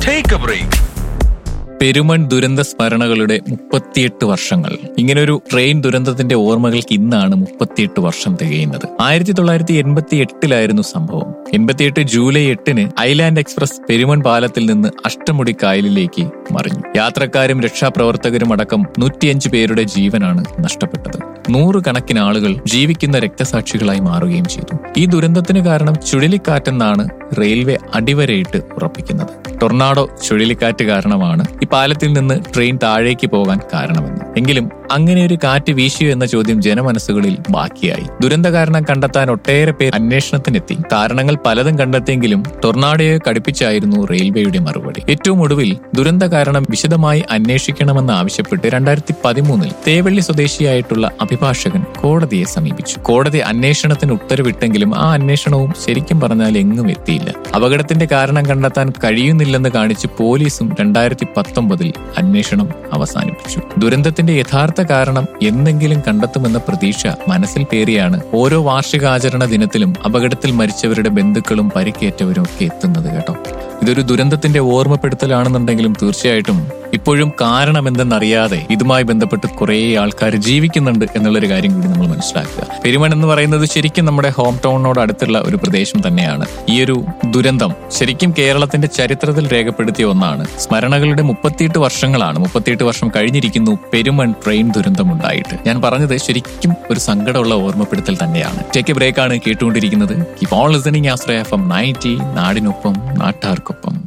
Take a break. Perumon ദുരന്ത സ്മരണകളുടെ മുപ്പത്തിയെട്ട് വർഷങ്ങൾ ഇങ്ങനൊരു ട്രെയിൻ ദുരന്തത്തിന്റെ ഓർമ്മകൾക്ക് ഇന്നാണ് മുപ്പത്തിയെട്ട് വർഷം തികയുന്നത് ആയിരത്തി തൊള്ളായിരത്തി എൺപത്തി എട്ടിലായിരുന്നു സംഭവം എൺപത്തിയെട്ട് ജൂലൈ എട്ടിന് ഐലാൻഡ് എക്സ്പ്രസ് പെരുമൺ പാലത്തിൽ നിന്ന് അഷ്ടമുടി കായലിലേക്ക് മറിഞ്ഞു യാത്രക്കാരും രക്ഷാപ്രവർത്തകരും അടക്കം നൂറ്റിയഞ്ച് പേരുടെ ജീവനാണ് നഷ്ടപ്പെട്ടത് നൂറുകണക്കിന് ആളുകൾ ജീവിക്കുന്ന രക്തസാക്ഷികളായി മാറുകയും ചെയ്തു ഈ ദുരന്തത്തിന് കാരണം ചുഴലിക്കാറ്റെന്നാണ് റെയിൽവേ അടിവരയിട്ട് ഉറപ്പിക്കുന്നത് ടൊർണാഡോ ചുഴലിക്കാറ്റ് കാരണമാണ് ഈ പാലത്തിൽ നിന്ന് ട്രെയിൻ താഴേക്ക് പോകാൻ കാരണമെന്ന് എങ്കിലും അങ്ങനെ ഒരു കാറ്റ് വീശിയോ എന്ന ചോദ്യം ജനമനസ്സുകളിൽ ബാക്കിയായി ദുരന്ത കാരണം കണ്ടെത്താൻ ഒട്ടേറെ പേർ അന്വേഷണത്തിനെത്തി കാരണങ്ങൾ പലതും കണ്ടെത്തിയെങ്കിലും ടൊർണാഡോയെ കടുപ്പിച്ചായിരുന്നു റെയിൽവേയുടെ മറുപടി ഏറ്റവും ഒടുവിൽ ദുരന്ത കാരണം വിശദമായി അന്വേഷിക്കണമെന്ന് ആവശ്യപ്പെട്ട് രണ്ടായിരത്തി പതിമൂന്നിൽ തേവള്ളി സ്വദേശിയായിട്ടുള്ള അഭിഭാഷകൻ കോടതിയെ സമീപിച്ചു കോടതി അന്വേഷണത്തിന് ഉത്തരവിട്ടെങ്കിലും ആ അന്വേഷണവും ശരിക്കും പറഞ്ഞാൽ എങ്ങും എത്തിയില്ല അപകടത്തിന്റെ കാരണം കണ്ടെത്താൻ കഴിയുന്നില്ലെന്ന് കാണിച്ച് പോലീസും രണ്ടായിരത്തി പത്തൊമ്പതിൽ അന്വേഷണം അവസാനിപ്പിച്ചു ദുരന്തത്തിന്റെ യഥാർത്ഥ കാരണം എന്തെങ്കിലും കണ്ടെത്തുമെന്ന പ്രതീക്ഷ മനസ്സിൽ പേറിയാണ് ഓരോ വാർഷികാചരണ ദിനത്തിലും അപകടത്തിൽ മരിച്ചവരുടെ ബന്ധുക്കളും പരിക്കേറ്റവരും ഒക്കെ എത്തുന്നത് കേട്ടോ ഇതൊരു ദുരന്തത്തിന്റെ ഓർമ്മപ്പെടുത്തലാണെന്നുണ്ടെങ്കിലും തീർച്ചയായിട്ടും ഇപ്പോഴും കാരണം എന്തെന്നറിയാതെ ഇതുമായി ബന്ധപ്പെട്ട് കുറേ ആൾക്കാർ ജീവിക്കുന്നുണ്ട് എന്നുള്ളൊരു കാര്യം കൂടി നമ്മൾ മനസ്സിലാക്കുക പെരുമൺ എന്ന് പറയുന്നത് ശരിക്കും നമ്മുടെ ഹോം ടൗണിനോട് അടുത്തുള്ള ഒരു പ്രദേശം തന്നെയാണ് ഈ ഒരു ദുരന്തം ശരിക്കും കേരളത്തിന്റെ ചരിത്രത്തിൽ രേഖപ്പെടുത്തിയ ഒന്നാണ് സ്മരണകളുടെ മുപ്പത്തിയെട്ട് വർഷങ്ങളാണ് മുപ്പത്തിയെട്ട് വർഷം കഴിഞ്ഞിരിക്കുന്നു പെരുമൺ ട്രെയിൻ ദുരന്തം ഉണ്ടായിട്ട് ഞാൻ പറഞ്ഞത് ശരിക്കും ഒരു സങ്കടമുള്ള ഓർമ്മപ്പെടുത്തൽ തന്നെയാണ് ടേക്ക് എ ബ്രേക്ക് ആണ് കേട്ടുകൊണ്ടിരിക്കുന്നത് keep on listening Ashraya F M ninety നാടിനൊപ്പം നാട്ടാർക്കൊപ്പം